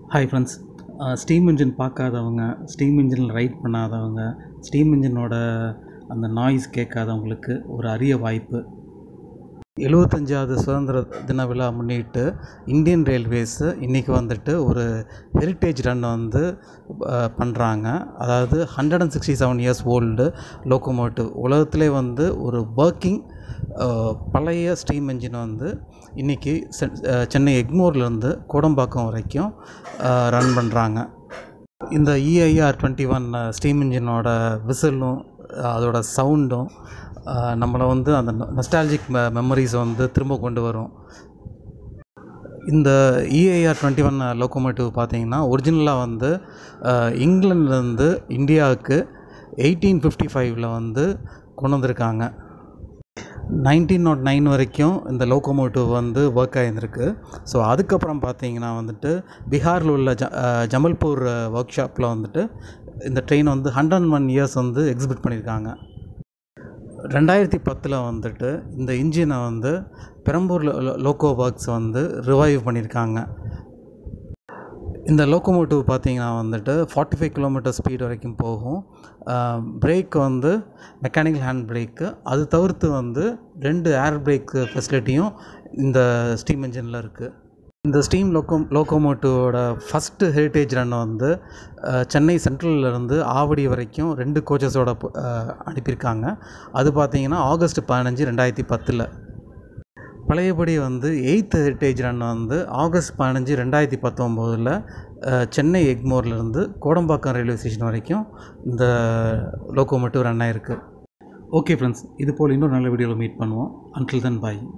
hi friends steam engine பார்க்காதவங்க steam இன்ஜினில் ride பண்ணாதவங்க ஸ்டீம் இன்ஜினோட அந்த நாய்ஸ் கேட்காதவங்களுக்கு ஒரு அரிய வாய்ப்பு எழுபத்தஞ்சாவது சுதந்திர தின விழா முன்னிட்டு இந்தியன் ரயில்வேஸு இன்றைக்கி வந்துட்டு ஒரு ஹெரிட்டேஜ் ரன் வந்து பண்ணுறாங்க அதாவது hundred and sixty seven years old locomotive உலகத்திலே வந்து ஒரு ஒர்க்கிங் பழைய ஸ்டீம் இன்ஜின் வந்து இன்றைக்கி சென்னை எக்மோர்லேருந்து கோடம்பாக்கம் வரைக்கும் ரன் பண்ணுறாங்க இந்த இஐஆர் டுவெண்ட்டி ஒன் ஸ்டீம் இன்ஜினோட விசிலும் அதோட சவுண்டும் நம்மளை வந்து அந்த நொஸ்டாலஜிக் மெ மெமரிஸை வந்து திரும்ப கொண்டு வரும் இந்த இஐஆர் டுவெண்ட்டி ஒன் லோக்கோமோட்டிவ் பார்த்தீங்கன்னா ஒரிஜினலாக வந்து இங்கிலாந்துலேருந்து இந்தியாவுக்கு எயிட்டீன் ஃபிஃப்டி ஃபைவ்ல வந்து கொண்டு வந்திருக்காங்க நைன்டீன் நாட் நைன் வரைக்கும் இந்த லோக்கோமோட்டிவ் வந்து ஒர்க் ஆகியிருந்திருக்கு ஸோ அதுக்கப்புறம் பார்த்தீங்கன்னா வந்துட்டு பீகாரில் உள்ள ஜ ஜமல்பூர் ஒர்க் ஷாப்பில் வந்துட்டு இந்த ட்ரெயின் வந்து ஹண்ட்ரட் அண்ட் ஒன் இயர்ஸ் வந்து எக்ஸிபிட் பண்ணியிருக்காங்க ரெண்டாயிரத்தி பத்தில் வந்துட்டு இந்த இன்ஜினை வந்து பெரம்பூர் லோக்கோ ஒர்க்ஸ் வந்து ரிவைவ் பண்ணியிருக்காங்க இந்த லோக்கோமோட்டிவ் பார்த்தீங்கன்னா வந்துட்டு ஃபார்ட்டி ஃபைவ் கிலோமீட்டர் ஸ்பீட் வரைக்கும் போகும் பிரேக் வந்து மெக்கானிக்கல் ஹேண்ட் பிரேக்கு அது தவிர்த்து வந்து ரெண்டு ஏர் பிரேக் ஃபெசிலிட்டியும் இந்த ஸ்டீம் இன்ஜினில் இருக்குது இந்த ஸ்டீம் லோக்கோ லோக்கோமோட்டிவோட ஃபஸ்ட்டு ஹெரிட்டேஜ் ரன் வந்து சென்னை சென்ட்ரல்லேருந்து ஆவடி வரைக்கும் ரெண்டு கோச்சஸோட அனுப்பியிருக்காங்க அது பார்த்திங்கன்னா ஆகஸ்ட் பதினஞ்சு ரெண்டாயிரத்தி பத்தில் பழையபடி வந்து எயித் ஹெரிட்டேஜ் ரன் வந்து ஆகஸ்ட் பதினஞ்சு ரெண்டாயிரத்தி பத்தொம்போதில் சென்னை எக்மோர்லேருந்து கோடம்பாக்கம் ரயில்வே ஸ்டேஷன் வரைக்கும் இந்த லோக்கோமோட்டிவ் ரன் ஆகிருக்கு ஓகே ஃப்ரெண்ட்ஸ் இது போல் இன்னொரு நல்ல வீடியோவில் மீட் பண்ணுவோம் அன்டில் தன் பாய்